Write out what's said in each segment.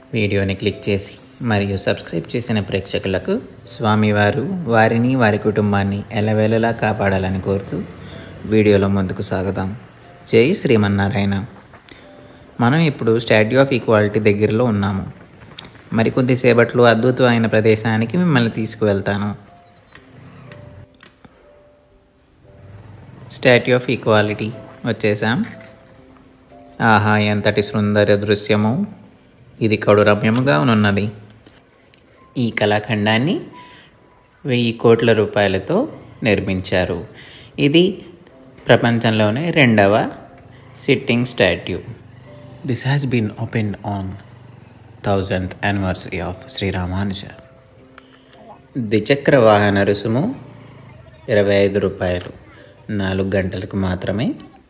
వీడియోని క్లిక్ చేసి మరియు సబ్స్క్రైబ్ చేసిన ప్రేక్షకులకు స్వామివారు వారిని వారి కుటుంబాన్ని ఎలవేళలా కాపాడాలని కోరుతూ వీడియోలో ముందుకు సాగుదాం జై శ్రీమన్నారాయణ మనం ఇప్పుడు స్టాట్యూ ఆఫ్ ఈక్వాలిటీ దగ్గరలో ఉన్నాము మరికొద్దిసేపట్లో అద్భుతమైన ప్రదేశానికి మిమ్మల్ని తీసుకువెళ్తాను స్టాట్యూ ఆఫ్ ఈక్వాలిటీ వచ్చేసాం ఆహా ఎంతటి సుందర దృశ్యము ఇది కడురమ్యముగా ఉన్నది ఈ కళాఖండాన్ని వెయ్యి కోట్ల రూపాయలతో నిర్మించారు ఇది ప్రపంచంలోనే రెండవ sitting statue this has been opened on thousand anniversary of Sri Ramanuja ద్విచక్ర వాహన రుసుము ఇరవై ఐదు రూపాయలు నాలుగు గంటలకు మాత్రమే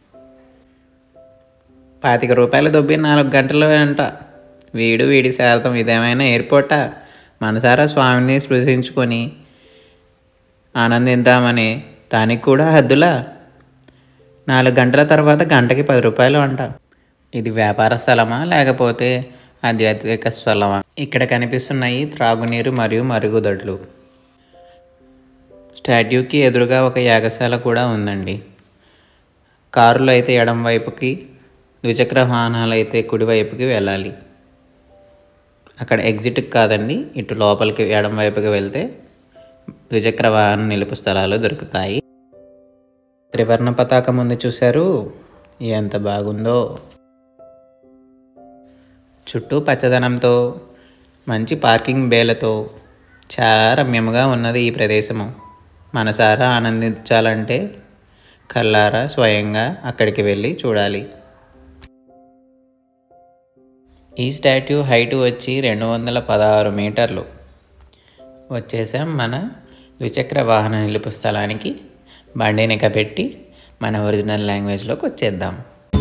పాతిక రూపాయలు దొబ్బి నాలుగు గంటలు అంట వీడు వీడి శారదం ఇదేమైనా ఎయిర్పోర్టా మనసారా స్వామిని స్పృశించుకొని ఆనందిద్దామని దానికి కూడా హద్దులా నాలుగు గంటల తర్వాత గంటకి పది రూపాయలు అంట ఇది వ్యాపార స్థలమా లేకపోతే ఆధ్యాత్మిక స్థలమా ఇక్కడ కనిపిస్తున్నాయి త్రాగునీరు మరియు మరుగుదొడ్లు స్టాట్యూకి ఎదురుగా ఒక యాగశాల కూడా ఉందండి కారులో అయితే ఎడం వైపుకి ద్విచక్ర వాహనాలు అయితే కుడివైపుకి వెళ్ళాలి అక్కడ ఎగ్జిట్కి కాదండి ఇటు లోపలికి ఎడం వైపుకి వెళ్తే ద్విచక్ర వాహనం నిలుపు స్థలాలు దొరుకుతాయి త్రివర్ణ పతాకం ఉంది చూశారు ఎంత బాగుందో చుట్టూ పచ్చదనంతో మంచి పార్కింగ్ బేలతో చాలా రమ్యముగా ఉన్నది ఈ ప్రదేశము మనసారా ఆనందించాలంటే కల్లారా స్వయంగా అక్కడికి వెళ్ళి చూడాలి ఈ స్టాట్యూ హైట్ వచ్చి రెండు వందల పదహారు మీటర్లు వచ్చేసాం మన ద్విచక్ర వాహన నిలుపు స్థలానికి బండినిక పెట్టి మన ఒరిజినల్ లాంగ్వేజ్లోకి వచ్చేద్దాం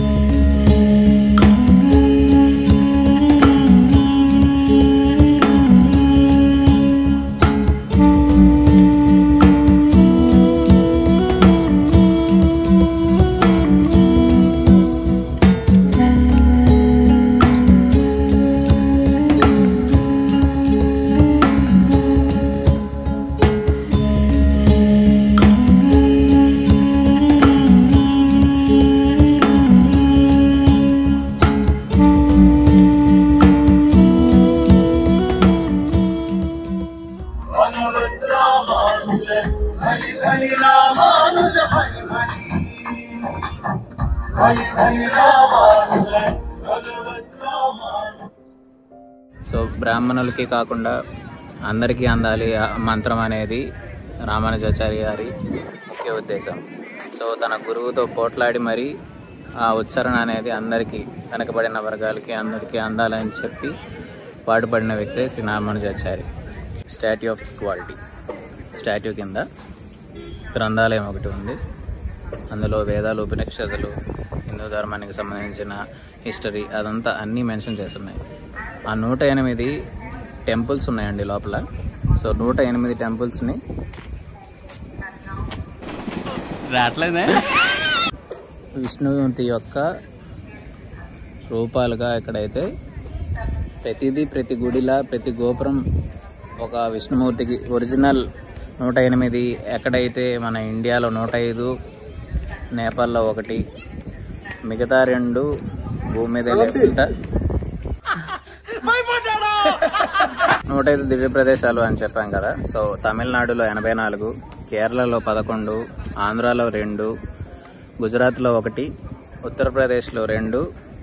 హరి హరి రామానుజ హరి హరి హరి హరి రామానుజ భగవత్ రామానుజ సో బ్రాహ్మణులకి కాకుండా అందరికీ అందాలి ఆ మంత్రం అనేది రామానుజాచార్య గారి ముఖ్య ఉద్దేశం సో తన గురువుతో పోట్లాడి మరి ఆ ఉచ్చారణ అనేది అందరికీ వెనకబడిన వర్గాలకి అందరికీ అందాలని చెప్పి పాటుపడిన వ్యక్తే Sri Ramanujachari statue of equality statue కింద గ్రంథాలయం ఒకటి ఉంది అందులో వేదాలు ఉపనిషత్తులు హిందూ ధర్మానికి సంబంధించిన హిస్టరీ అదంతా అన్నీ మెన్షన్ చేస్తున్నాయి ఆ నూట ఎనిమిది టెంపుల్స్ ఉన్నాయండి లోపల సో నూట ఎనిమిది టెంపుల్స్ని రావట్లేదే విష్ణుమూర్తి యొక్క రూపాలుగా ఇక్కడైతే ప్రతిదీ ప్రతి గుడిలా ప్రతి గోపురం ఒక విష్ణుమూర్తికి ఒరిజినల్ నూట ఎనిమిది ఎక్కడైతే మన ఇండియాలో నూట ఐదు నేపాల్లో ఒకటి మిగతా రెండు భూమి మీద లేకుండా నూట ఐదు దివ్య ప్రదేశాలు అని చెప్పాం కదా సో తమిళనాడులో ఎనభై నాలుగు కేరళలో పదకొండు ఆంధ్రాలో రెండు గుజరాత్లో ఒకటి ఉత్తరప్రదేశ్లో రెండు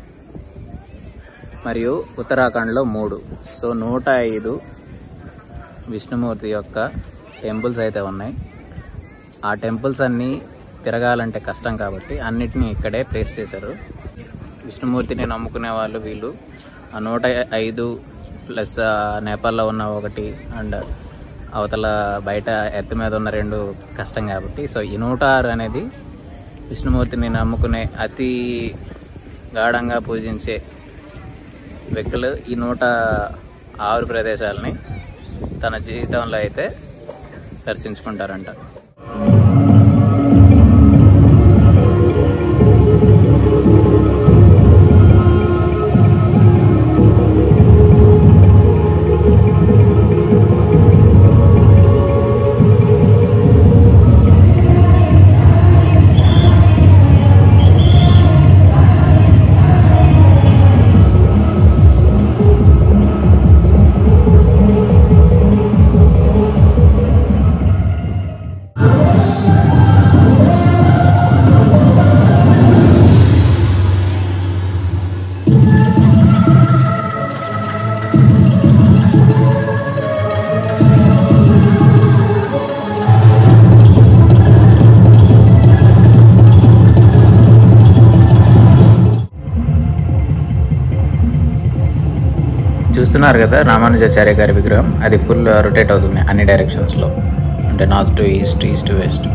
మరియు ఉత్తరాఖండ్లో మూడు సో నూట ఐదు విష్ణుమూర్తి యొక్క టెంపుల్స్ అయితే ఉన్నాయి ఆ టెంపుల్స్ అన్నీ తిరగాలంటే కష్టం కాబట్టి అన్నిటినీ ఇక్కడే ప్లేస్ చేశారు విష్ణుమూర్తిని నమ్ముకునే వాళ్ళు వీళ్ళు ఆ నూట ఐదు ప్లస్ ఆ నేపాల్లో ఉన్న ఒకటి అండ్ అవతల బయట ఎత్తు మీద ఉన్న రెండు కష్టం కాబట్టి సో ఈ నూట ఆరు అనేది విష్ణుమూర్తిని నమ్ముకునే అతి గాఢంగా పూజించే వ్యక్తులు ఈ నూట ఆరు ప్రదేశాలని తన జీవితంలో అయితే దర్శించుకుంటారంట చూస్తున్నారు కదా రామానుజాచార్య గారి విగ్రహం అది ఫుల్ రొటేట్ అవుతుంది అన్ని డైరెక్షన్స్లో అంటే north to east east to west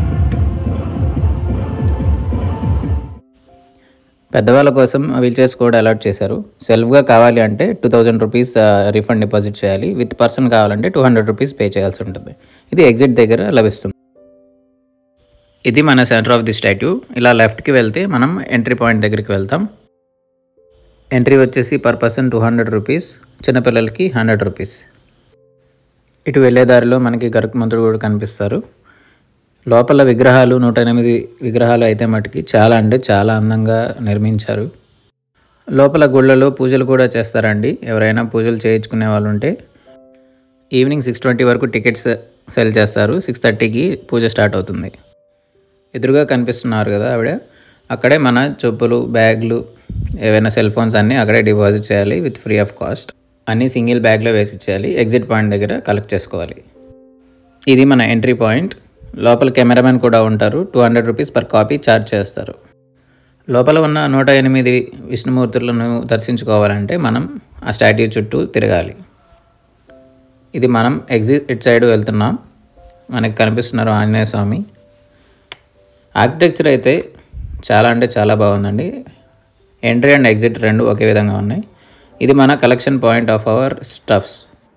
పెద్దవాళ్ళ కోసం వీల్ చైర్స్ కూడా అలాట్ చేశారు సెల్ఫ్గా కావాలి అంటే two thousand rupees refund deposit చేయాలి విత్ పర్సన్ కావాలంటే టూ హండ్రెడ్ రూపీస్ పే చేయాల్సి ఉంటుంది ఇది ఎగ్జిట్ దగ్గర లభిస్తుంది ఇది మన సెంటర్ ఆఫ్ ది స్టాట్యూ ఇలా లెఫ్ట్కి వెళ్తే మనం ఎంట్రీ పాయింట్ దగ్గరికి వెళ్తాం ఎంట్రీ వచ్చేసి per person two hundred rupees చిన్నపిల్లలకి హండ్రెడ్ రూపీస్ ఇటు వెళ్ళే దారిలో మనకి గరుకుమంతుడు కూడా కనిపిస్తారు లోపల విగ్రహాలు నూట ఎనిమిది విగ్రహాలు అయితే మటుకి చాలా అంటే చాలా అందంగా నిర్మించారు లోపల గుళ్ళలో పూజలు కూడా చేస్తారండి ఎవరైనా పూజలు చేయించుకునే వాళ్ళు ఉంటే ఈవినింగ్ సిక్స్ ట్వంటీ వరకు టికెట్స్ సెల్ చేస్తారు సిక్స్ థర్టీకి పూజ స్టార్ట్ అవుతుంది ఎదురుగా కనిపిస్తున్నారు కదా ఆవిడ అక్కడే మన చెప్పులు బ్యాగ్లు ఏవైనా సెల్ ఫోన్స్ అన్నీ అక్కడే డిపాజిట్ చేయాలి విత్ ఫ్రీ ఆఫ్ కాస్ట్ అన్నీ సింగిల్ బ్యాగ్లో వేసి ఇచ్చేయాలి ఎగ్జిట్ పాయింట్ దగ్గర కలెక్ట్ చేసుకోవాలి ఇది మన ఎంట్రీ పాయింట్ లోపల కెమెరామెన్ కూడా ఉంటారు two hundred rupees per copy charge చేస్తారు లోపల ఉన్న నూట ఎనిమిది విష్ణుమూర్తులను దర్శించుకోవాలంటే మనం ఆ స్టాట్యూ చుట్టూ తిరగాలి ఇది మనం ఎగ్జిట్ ఇట్ సైడ్ వెళ్తున్నాం మనకి కనిపిస్తున్నారు ఆంజనేయ స్వామి ఆర్కిటెక్చర్ అయితే చాలా అంటే చాలా బాగుందండి ఎంట్రీ అండ్ ఎగ్జిట్ రెండు ఒకే విధంగా ఉన్నాయి ఇది మన collection point of our stuffs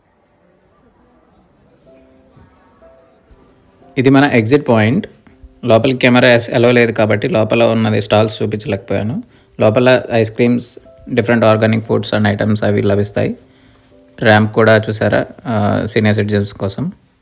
ఇది మన ఎగ్జిట్ పాయింట్ లోపలికి కెమెరా ఎలవ లేదు కాబట్టి లోపల ఉన్నది స్టాల్స్ చూపించలేకపోయాను లోపల ice creams different organic foods and items అవి లభిస్తాయి ర్యాంప్ కూడా చూసారా సీనియర్ సిటిజన్స్ కోసం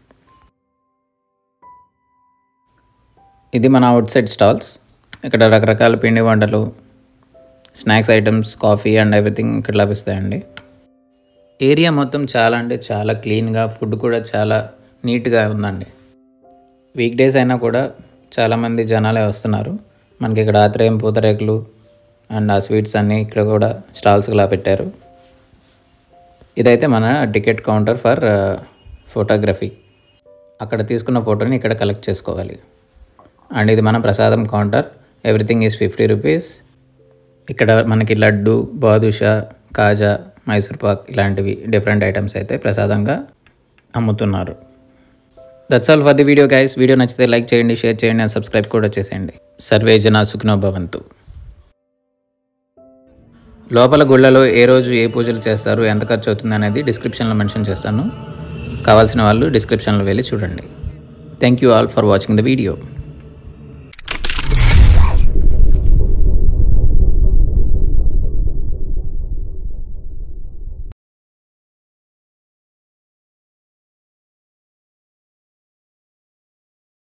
ఇది మన అవుట్ సైడ్ స్టాల్స్ ఇక్కడ రకరకాల పిండి వంటలు snacks items coffee and everything ఇక్కడ లభిస్తాయండి ఏరియా మొత్తం చాలా అంటే చాలా క్లీన్గా ఫుడ్ కూడా చాలా నీట్గా ఉందండి వీక్ డేస్ అయినా కూడా చాలామంది జనాలే వస్తున్నారు మనకి ఇక్కడ ఆత్రేయం పూతరేకులు అండ్ ఆ స్వీట్స్ అన్నీ ఇక్కడ కూడా స్టాల్స్ ఇలా పెట్టారు ఇదైతే మన టికెట్ కౌంటర్ ఫర్ ఫోటోగ్రఫీ అక్కడ తీసుకున్న ఫోటోని ఇక్కడ కలెక్ట్ చేసుకోవాలి అండ్ ఇది మన ప్రసాదం counter everything is fifty rupees ఇక్కడ మనకి లడ్డు బాదుషా కాజా మైసూర్ పాక్ ఇలాంటివి డిఫరెంట్ ఐటమ్స్ అయితే ప్రసాదంగా అమ్ముతున్నారు that's all for the video guys video నచ్చితే లైక్ చేయండి షేర్ చేయండి అండ్ సబ్స్క్రైబ్ కూడా చేసేయండి సర్వే జన సుఖినో భవంతు లోపల గుళ్ళలో ఏ రోజు ఏ పూజలు చేస్తారు ఎంత ఖర్చు అవుతుంది అనేది డిస్క్రిప్షన్లో మెన్షన్ చేస్తాను కావాల్సిన వాళ్ళు డిస్క్రిప్షన్లో వెళ్ళి చూడండి thank you all for watching the video